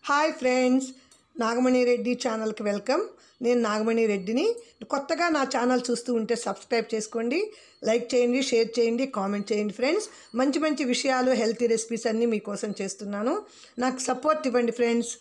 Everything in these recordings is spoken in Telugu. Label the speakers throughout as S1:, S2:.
S1: హాయ్ ఫ్రెండ్స్ నాగమణి రెడ్డి ఛానల్కి వెల్కమ్ నేను నాగమణి రెడ్డిని కొత్తగా నా ఛానల్ చూస్తూ ఉంటే సబ్స్క్రైబ్ చేసుకోండి లైక్ చేయండి షేర్ చేయండి కామెంట్ చేయండి ఫ్రెండ్స్ మంచి మంచి విషయాలు హెల్తీ రెసిపీస్ అన్నీ మీకోసం చేస్తున్నాను నాకు సపోర్ట్ ఇవ్వండి ఫ్రెండ్స్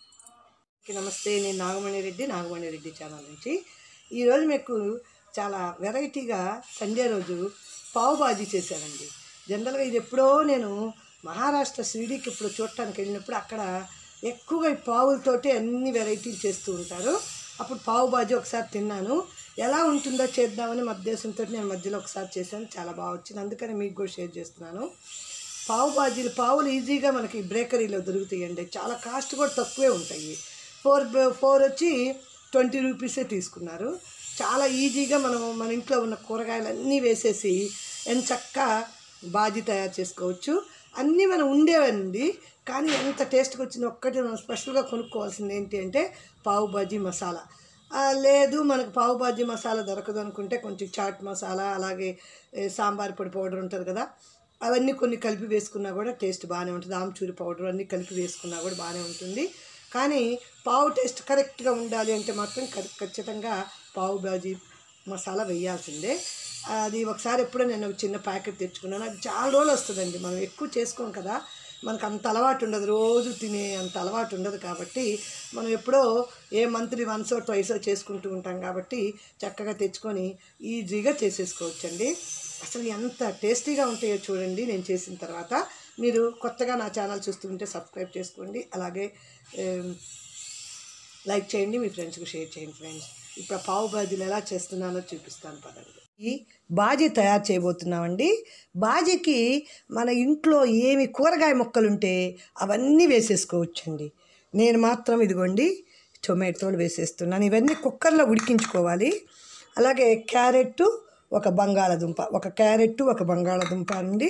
S1: నమస్తే నేను నాగమణి రెడ్డి నాగమణి రెడ్డి ఛానల్ నుంచి ఈరోజు మీకు చాలా వెరైటీగా సండే రోజు పావు బాజీ చేశానండి జనరల్గా ఇది ఎప్పుడో నేను మహారాష్ట్ర షిరిడీకి ఇప్పుడు చూడటానికి వెళ్ళినప్పుడు అక్కడ ఎక్కువగా ఈ పావులతోటి అన్ని వెరైటీలు చేస్తూ ఉంటారు అప్పుడు పావు బాజీ ఒకసారి తిన్నాను ఎలా ఉంటుందో చేద్దామని మా ఉద్దేశంతో నేను మధ్యలో ఒకసారి చేశాను చాలా బాగా వచ్చింది అందుకని మీకు కూడా షేర్ చేస్తున్నాను పావు బాజీలు పావులు ఈజీగా మనకి బేకరీలో దొరుకుతాయండి చాలా కాస్ట్ కూడా తక్కువే ఉంటాయి ఫోర్ ఫోర్ వచ్చి ట్వంటీ రూపీసే తీసుకున్నారు చాలా ఈజీగా మనం మన ఇంట్లో ఉన్న కూరగాయలు అన్నీ వేసేసి ఎంత చక్క బాజీ తయారు చేసుకోవచ్చు అన్నీ మనం ఉండేవండి కానీ ఎంత టేస్ట్గా వచ్చింది ఒక్కటి మనం స్పెషల్గా కొనుక్కోవాల్సింది ఏంటి అంటే పావు బాజీ మసాలా ఆ, లేదు మనకు పావు బాజీ మసాలా దొరకదు అనుకుంటే కొంచెం చాట్ మసాలా అలాగే ఏ, సాంబార్ పొడి పౌడర్ ఉంటుంది కదా అవన్నీ కొన్ని కలిపి వేసుకున్నా కూడా టేస్ట్ బాగానే ఉంటుంది ఆమ్చూరి పౌడర్ అన్నీ కలిపి వేసుకున్నా కూడా బాగానే ఉంటుంది కానీ పావు టేస్ట్ కరెక్ట్గా ఉండాలి అంటే మాత్రం ఖ- ఖచ్చితంగా పావు బాజీ మసాలా వేయాల్సిందే అది ఒకసారి ఎప్పుడో నేను ఒక చిన్న ప్యాకెట్ తెచ్చుకున్నాను అది చాలా రోజులు వస్తుందండి మనం ఎక్కువ చేసుకోం కదా మనకు అంత అలవాటు ఉండదు రోజు తినే అంత అలవాటు ఉండదు కాబట్టి మనం ఎప్పుడో ఏ మంత్లీ వన్సో ట్వైసో చేసుకుంటూ ఉంటాం కాబట్టి చక్కగా తెచ్చుకొని ఈజీగా చేసేసుకోవచ్చండి అసలు ఎంత టేస్టీగా ఉంటాయో చూడండి నేను చేసిన తర్వాత మీరు కొత్తగా నా ఛానల్ చూస్తుంటే సబ్స్క్రైబ్ చేసుకోండి అలాగే ఏం, లైక్ చేయండి మీ ఫ్రెండ్స్కి షేర్ చేయండి ఫ్రెండ్స్ ఇప్పుడు ఆ పావు బాజీలు ఎలా చేస్తున్నానో చూపిస్తాను పదండి ఈ బాజీ తయారు చేయబోతున్నామండి బాజీకి మన ఇంట్లో ఏమి కూరగాయ మొక్కలుంటే అవన్నీ వేసేసుకోవచ్చండి నేను మాత్రం ఇదిగోండి టొమాటోలు వేసేస్తున్నాను ఇవన్నీ కుక్కర్లో ఉడికించుకోవాలి అలాగే క్యారెట్ ఒక బంగాళదుంప ఒక క్యారెట్ ఒక బంగాళదుంప అండి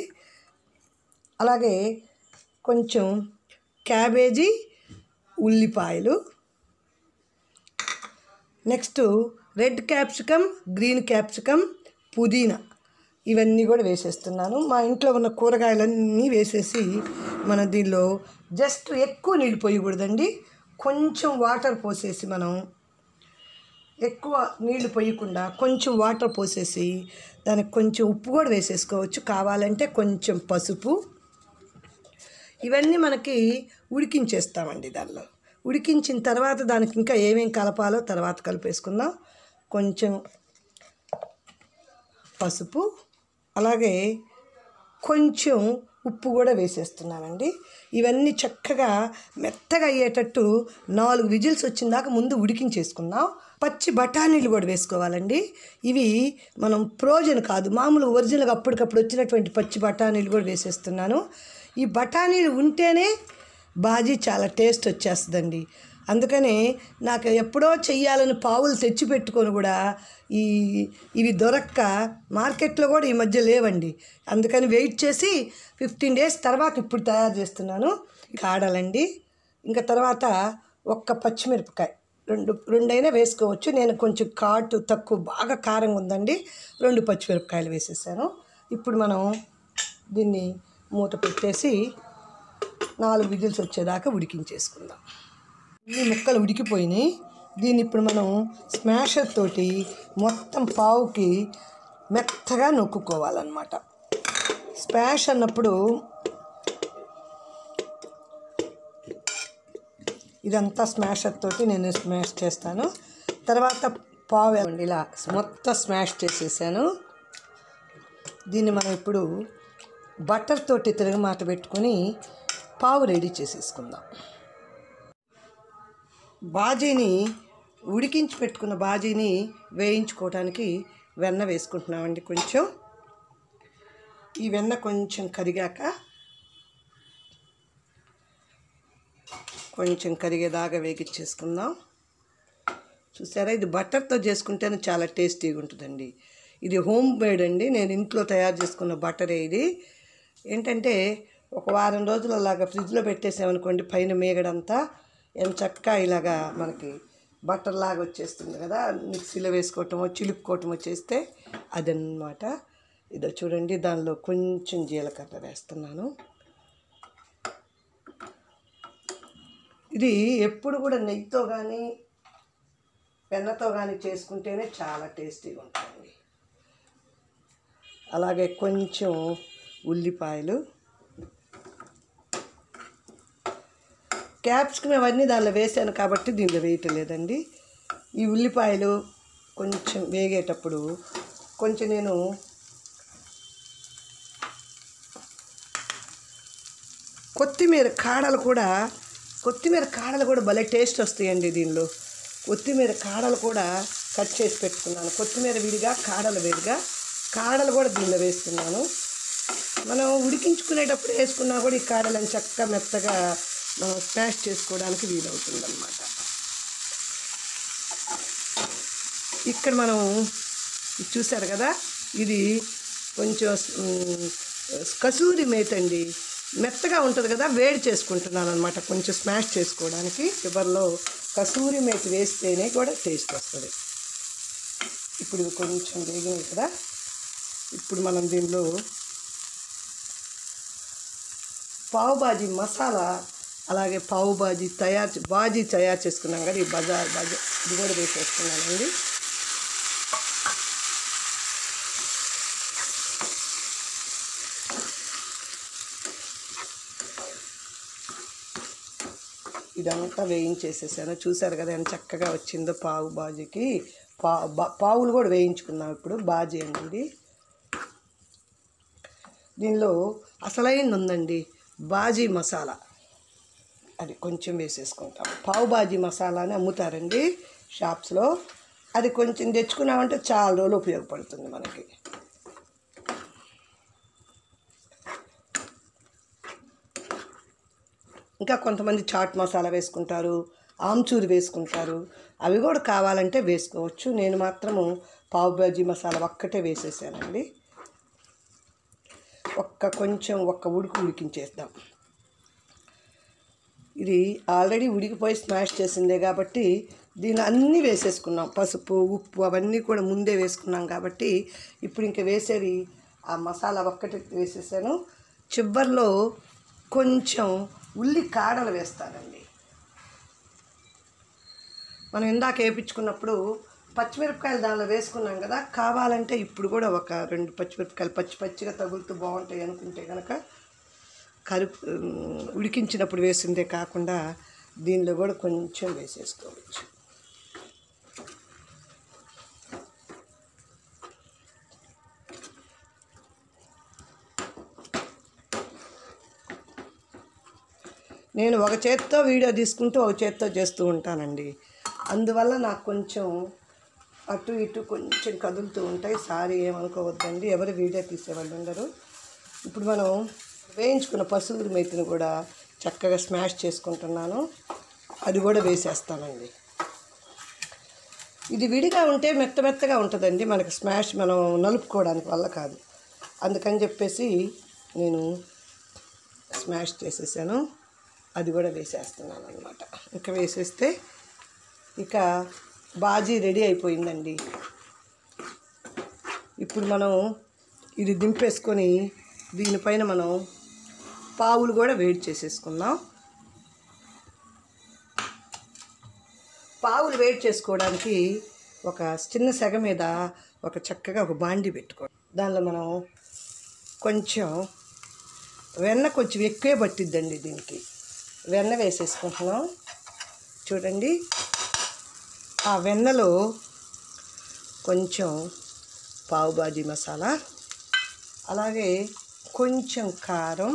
S1: అలాగే కొంచెం క్యాబేజీ ఉల్లిపాయలు next red capsicum green capsicum పుదీనా ఇవన్నీ కూడా వేసేస్తున్నాను మా ఇంట్లో ఉన్న కూరగాయలన్నీ వేసేసి మన దీనిలో జస్ట్ ఎక్కువ నీళ్ళు పోయకూడదండి కొంచెం వాటర్ పోసేసి మనం ఎక్కువ నీళ్లు పోయకుండా కొంచెం వాటర్ పోసేసి దానికి కొంచెం ఉప్పు కూడా వేసేసుకోవచ్చు కావాలంటే కొంచెం పసుపు ఇవన్నీ మనకి ఉడికించేస్తామండి దానిలో ఉడికించిన తర్వాత దానికి ఇంకా ఏమేం కలపాలో తర్వాత కలిపేసుకుందాం కొంచెం పసుపు అలాగే కొంచెం ఉప్పు కూడా వేసేస్తున్నానండి ఇవన్నీ చక్కగా మెత్తగా అయ్యేటట్టు నాలుగు విజిల్స్ వచ్చిన దాకా ముందు ఉడికించేసుకుందాం పచ్చి బఠానీలు కూడా వేసుకోవాలండి ఇవి మనం ప్రోజన్ కాదు మామూలు ఒరిజినల్గా అప్పటికప్పుడు వచ్చినటువంటి పచ్చి బఠానీలు కూడా వేసేస్తున్నాను ఈ బఠానీలు ఉంటేనే బాజీ చాలా టేస్ట్ వచ్చేస్తుందండి అందుకనే నాకు ఎప్పుడో చెయ్యాలని పావులు తెచ్చి పెట్టుకొని కూడా ఈ ఇవి దొరక్క మార్కెట్లో కూడా ఈ మధ్య లేవండి అందుకని వెయిట్ చేసి ఫిఫ్టీన్ డేస్ తర్వాత ఇప్పుడు తయారు చేస్తున్నాను కాడాలండి ఇంకా తర్వాత ఒక్క పచ్చిమిరపకాయ రెండు రెండైనా వేసుకోవచ్చు నేను కొంచెం కాటు తక్కువ బాగా కారంగా ఉందండి రెండు పచ్చిమిరపకాయలు వేసేసాను ఇప్పుడు మనం దీన్ని మూత పెట్టేసి నాలుగు విజిల్స్ వచ్చేదాకా ఉడికించేసుకుందాం ఇన్ని ముక్కలు ఉడికిపోయినాయి దీన్ని ఇప్పుడు మనం స్మాషర్ తోటి మొత్తం పావుకి మెత్తగా నొక్కుకోవాలన్నమాట స్మాష్ అన్నప్పుడు ఇదంతా స్మాషర్ తోటి నేను స్మాష్ చేస్తాను తర్వాత పావు వేయండి ఇలా మొత్తం స్మాష్ చేసేసాను దీన్ని మనం ఇప్పుడు బటర్ తోటి తిరగమాత పెట్టుకొని పావు రెడీ చేసేసుకుందాం బాజీని ఉడికించి పెట్టుకున్న బాజీని వేయించుకోవడానికి వెన్న వేసుకుంటున్నామండి కొంచెం ఈ వెన్న కొంచెం కరిగాక కొంచెం కరిగేదాకా వేగిచ్చేసుకుందాం చూసారా ఇది బటర్తో చేసుకుంటేనే చాలా టేస్టీగా ఉంటుందండి ఇది హోమ్ మేడ్ అండి నేను ఇంట్లో తయారు చేసుకున్న బటరే ఇది ఏంటంటే ఒక వారం రోజులు అలాగా ఫ్రిడ్జ్లో పెట్టేసామనుకోండి పైన మేగడంతా ఎంత చక్కగా ఇలాగా మనకి బటర్ లాగా వచ్చేస్తుంది కదా మిక్సీలో వేసుకోవటమో చిలుపుకోవటమో చేస్తే అదన్నమాట ఇదో చూడండి దానిలో కొంచెం జీలకర్ర వేస్తున్నాను ఇది ఎప్పుడు కూడా నెయ్యితో కానీ వెన్నతో కానీ చేసుకుంటేనే చాలా టేస్టీగా ఉంటుంది అలాగే కొంచెం ఉల్లిపాయలు క్యాప్సికమ్ అవన్నీ దానిలో వేసాను కాబట్టి దీనిలో వేయటం లేదండి ఈ ఉల్లిపాయలు కొంచెం వేగేటప్పుడు కొంచెం నేను కొత్తిమీర కాడలు కూడా కొత్తిమీర కాడలు కూడా భలే టేస్ట్ వస్తాయండి దీనిలో కొత్తిమీర కాడలు కూడా కట్ చేసి పెట్టుకున్నాను కొత్తిమీర విడిగా కాడలు విడిగా కాడలు కూడా దీనిలో వేస్తున్నాను మనం ఉడికించుకునేటప్పుడు వేసుకున్నా కూడా ఈ కాడలను చక్కగా మెత్తగా మనం స్మాష్ చేసుకోవడానికి వీలవుతుంది అనమాట ఇక్కడ మనం ఇది చూసారు కదా ఇది కొంచెం ఉమ్, కసూరి మేత్ అండి మెత్తగా ఉంటుంది కదా వేడి చేసుకుంటున్నాను అనమాట కొంచెం స్మాష్ చేసుకోవడానికి చివరిలో కసూరి మేతి వేస్తేనే కూడా టేస్ట్ వస్తుంది ఇప్పుడు ఇది కొంచెం వేగినాయి కదా ఇప్పుడు మనం దీనిలో పావు బాజీ మసాలా అలాగే పావు బాజీ తయారు చే- బాజీ తయారు చేసుకున్నాం కదా ఈ బజార్ బాజీ ఇది కూడా వేసేసుకున్నానండి ఇదంతా వేయించేసేసాను చూసారు కదా ఎంత చక్కగా వచ్చిందో పావు బాజీకి పా బా- పావులు కూడా వేయించుకున్నాం ఇప్పుడు బాజీ అండి ఇది దీనిలో అసలైంది ఉందండి బాజీ మసాలా అది కొంచెం వేసేసుకుంటాం పావు బాజీ మసాలా అని అమ్ముతారండి షాప్స్లో అది కొంచెం తెచ్చుకున్నామంటే చాలా రోజులు ఉపయోగపడుతుంది మనకి ఇంకా కొంతమంది చాట్ మసాలా వేసుకుంటారు ఆమ్చూరు వేసుకుంటారు అవి కూడా కావాలంటే వేసుకోవచ్చు నేను మాత్రము పావు బాజీ మసాలా ఒక్కటే వేసేసానండి ఒక్క కొంచెం ఒక్క ఉడుకు ఉడికించేద్దాం ఇది ఆల్రెడీ ఉడికిపోయి స్మాష్ చేసిందే కాబట్టి దీని అన్నీ వేసేసుకున్నాం పసుపు ఉప్పు అవన్నీ కూడా ముందే వేసుకున్నాం కాబట్టి ఇప్పుడు ఇంకా వేసేది ఆ మసాలా ఒక్కటి వేసేసాను చివరిలో కొంచెం ఉల్లి కాడలు వేస్తానండి మనం ఇందాక వేయించుకున్నప్పుడు పచ్చిమిరపకాయలు దానిలో వేసుకున్నాం కదా కావాలంటే ఇప్పుడు కూడా ఒక రెండు పచ్చిమిరపకాయలు పచ్చి పచ్చిగా తగులుతూ బాగుంటాయి అనుకుంటే కనుక కలుపు ఉమ్, ఉడికించినప్పుడు వేసిందే కాకుండా దీనిలో కూడా కొంచెం వేసేసుకోవచ్చు నేను ఒక చేత్తో వీడియో తీసుకుంటూ ఒక చేత్తో చేస్తూ ఉంటానండి అందువల్ల నాకు కొంచెం అటు ఇటు కొంచెం కదులుతూ ఉంటాయి సారీ ఏమనుకోవద్దండి ఎవరు వీడియో తీసేవాళ్ళు ఉండరు ఇప్పుడు మనం వేయించుకున్న పసుపు మెత్తిని కూడా చక్కగా స్మాష్ చేసుకుంటున్నాను అది కూడా వేసేస్తానండి ఇది విడిగా ఉంటే మెత్త మెత్తగా ఉంటుందండి మనకి స్మాష్ మనం నలుపుకోవడానికి వల్ల కాదు అందుకని చెప్పేసి నేను స్మాష్ చేసేసాను అది కూడా వేసేస్తున్నాను అనమాట ఇంకా వేసేస్తే ఇక బాజీ రెడీ అయిపోయిందండి ఇప్పుడు మనం ఇది దింపేసుకొని దీనిపైన మనం పావులు కూడా వేడి చేసేసుకుందాం పావులు వేడి చేసుకోవడానికి ఒక చిన్న సెగ మీద ఒక చక్కగా ఒక బాండి పెట్టుకో దానిలో మనం కొంచెం వెన్న కొంచెం ఎక్కువే పట్టిద్దండి దీనికి వెన్న వేసేసుకుంటున్నాం చూడండి ఆ వెన్నలో కొంచెం పావు బాజీ మసాలా అలాగే కొంచెం కారం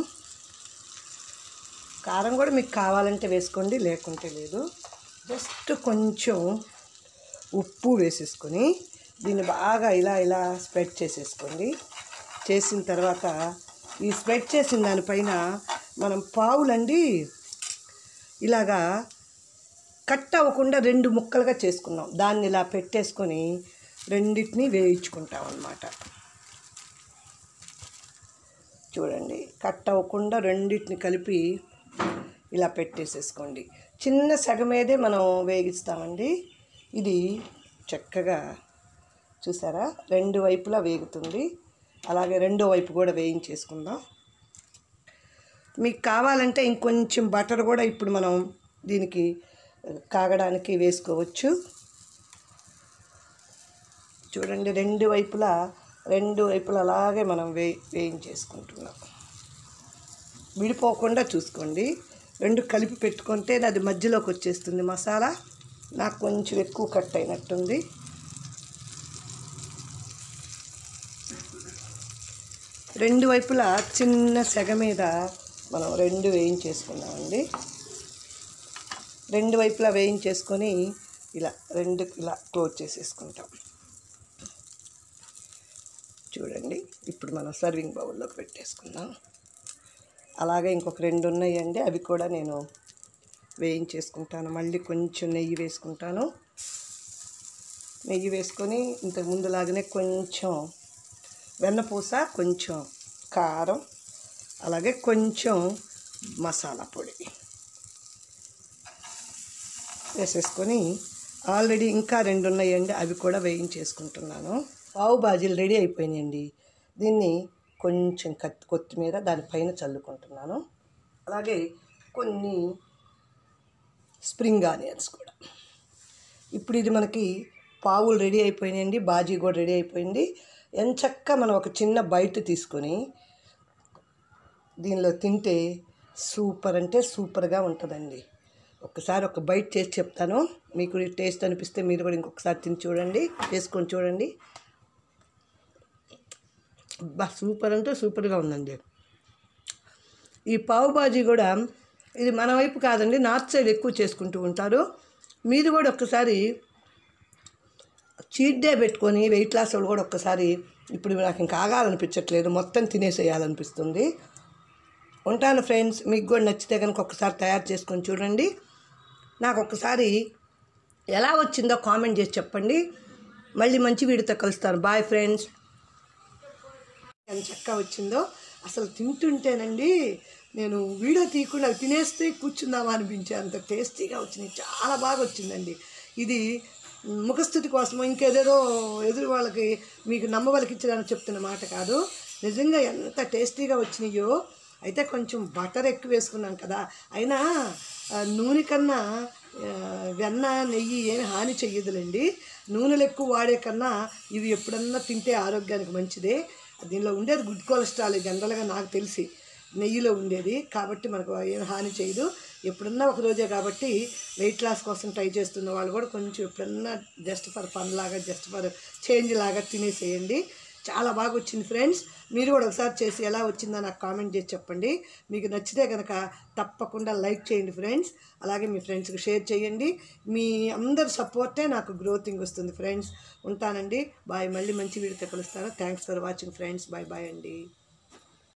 S1: కారం కూడా మీకు కావాలంటే వేసుకోండి లేకుంటే లేదు జస్ట్ కొంచెం ఉప్పు వేసేసుకొని దీన్ని బాగా ఇలా ఇలా స్ప్రెడ్ చేసేసుకోండి చేసిన తర్వాత ఈ స్ప్రెడ్ చేసిన దానిపైన మనం పావులండి ఇలాగా కట్ అవ్వకుండా రెండు ముక్కలుగా చేసుకున్నాం దాన్ని ఇలా పెట్టేసుకొని రెండింటిని వేయించుకుంటాం అన్నమాట చూడండి కట్ అవ్వకుండా రెండింటిని కలిపి ఇలా పెట్టేసేసుకోండి చిన్న సగమేదే మనం వేగిస్తామండి ఇది చక్కగా చూసారా రెండు వైపులా వేగుతుంది అలాగే రెండో వైపు కూడా వేయించేసుకుందాం మీకు కావాలంటే ఇంకొంచెం బటర్ కూడా ఇప్పుడు మనం దీనికి కాగడానికి వేసుకోవచ్చు చూడండి రెండు వైపులా రెండు వైపులా అలాగే మనం వే వేయించేసుకుంటున్నాం విడిపోకుండా చూసుకోండి రెండు కలిపి పెట్టుకుంటే అది మధ్యలోకి వచ్చేస్తుంది మసాలా నాకు కొంచెం ఎక్కువ కట్ అయినట్టుంది రెండు వైపులా చిన్న సెగ మీద మనం రెండు వేయించేసుకున్నామండి రెండు వైపులా వేయించేసుకొని ఇలా రెండు ఇలా క్లోజ్ చేసేసుకుంటాం చూడండి ఇప్పుడు మనం సర్వింగ్ బౌల్లో పెట్టేసుకుందాం అలాగే ఇంకొక రెండు ఉన్నాయండి అవి కూడా నేను వేయించేసుకుంటాను మళ్ళీ కొంచెం నెయ్యి వేసుకుంటాను నెయ్యి వేసుకొని ఇంతకు ముందులాగానే కొంచెం వెన్నపూస కొంచెం కారం అలాగే కొంచెం మసాలా పొడి వేసేసుకొని ఆల్రెడీ ఇంకా రెండు ఉన్నాయండి అవి కూడా వేయించేసుకుంటున్నాను పావు బాజీలు రెడీ అయిపోయినాయండి దీన్ని కొంచెం కత్తి కొత్తిమీర దానిపైన చల్లుకుంటున్నాను అలాగే కొన్ని స్ప్రింగ్ ఆనియన్స్ కూడా ఇప్పుడు ఇది మనకి పావులు రెడీ అయిపోయినాయండి బాజీ కూడా రెడీ అయిపోయింది ఎంచక్క మనం ఒక చిన్న బయట తీసుకొని దీనిలో తింటే సూపర్ అంటే సూపర్గా ఉంటుందండి ఒకసారి ఒక బైట్ చేసి చెప్తాను మీకు టేస్ట్ అనిపిస్తే మీరు కూడా ఇంకొకసారి తిని చూడండి చేసుకొని చూడండి బా సూపర్ అంటే సూపర్గా ఉందండి ఈ పావు బాజీ కూడా ఇది మన వైపు కాదండి నార్త్ సైడ్ ఎక్కువ చేసుకుంటూ ఉంటారు మీరు కూడా ఒక్కసారి చీట్ డే పెట్టుకొని వెయిట్ లాస్ వాళ్ళు కూడా ఒక్కసారి ఇప్పుడు నాకు ఇంకా ఆగాలనిపించట్లేదు మొత్తం తినేసేయాలనిపిస్తుంది ఉంటాను ఫ్రెండ్స్ మీకు కూడా నచ్చితే కనుక ఒక్కసారి తయారు చేసుకొని చూడండి నాకు ఒక్కసారి ఎలా వచ్చిందో కామెంట్ చేసి చెప్పండి మళ్ళీ మంచి వీడియోతో కలుస్తాను బాయ్ ఫ్రెండ్స్ ఎంత చక్కగా వచ్చిందో అసలు తింటుంటేనండి నేను వీడియో తీయకుండా అవి తినేస్తే కూర్చుందామా అనిపించే అంత టేస్టీగా వచ్చింది చాలా బాగా వచ్చిందండి ఇది ముఖస్థుతి కోసమో ఇంకేదేదో ఎదురు వాళ్ళకి మీకు నమ్మవలకి ఇచ్చడానికి చెప్తున్న మాట కాదు నిజంగా ఎంత టేస్టీగా వచ్చినాయో అయితే కొంచెం బటర్ ఎక్కువ వేసుకున్నాం కదా అయినా ఆ, నూనె కన్నా ఆ, వెన్న నెయ్యి ఏమి హాని చెయ్యదులేండి నూనెలు ఎక్కువ వాడే కన్నా ఇవి ఎప్పుడన్నా తింటే ఆరోగ్యానికి మంచిదే దీనిలో ఉండేది గుడ్ కొలెస్ట్రాల్ జనరల్గా నాకు తెలిసి నెయ్యిలో ఉండేది కాబట్టి మనకు ఏం హాని చేయదు ఎప్పుడన్నా ఒక రోజే కాబట్టి వెయిట్ లాస్ కోసం ట్రై చేస్తున్న వాళ్ళు కూడా కొంచెం ఎప్పుడన్నా జస్ట్ ఫర్ ఫన్ లాగా జస్ట్ ఫర్ చేంజ్ లాగా తినేసేయండి చాలా బాగా వచ్చింది ఫ్రెండ్స్ మీరు కూడా ఒకసారి చేసి ఎలా వచ్చిందో నాకు కామెంట్ చేసి చెప్పండి మీకు నచ్చితే కనుక తప్పకుండా లైక్ చేయండి ఫ్రెండ్స్ అలాగే మీ ఫ్రెండ్స్కి షేర్ చేయండి మీ అందరి సపోర్టే నాకు గ్రోతింగ్ వస్తుంది ఫ్రెండ్స్ ఉంటానండి బాయ్ మళ్ళీ మంచి వీడియోతో కలుస్తాను thanks for watching friends bye bye అండి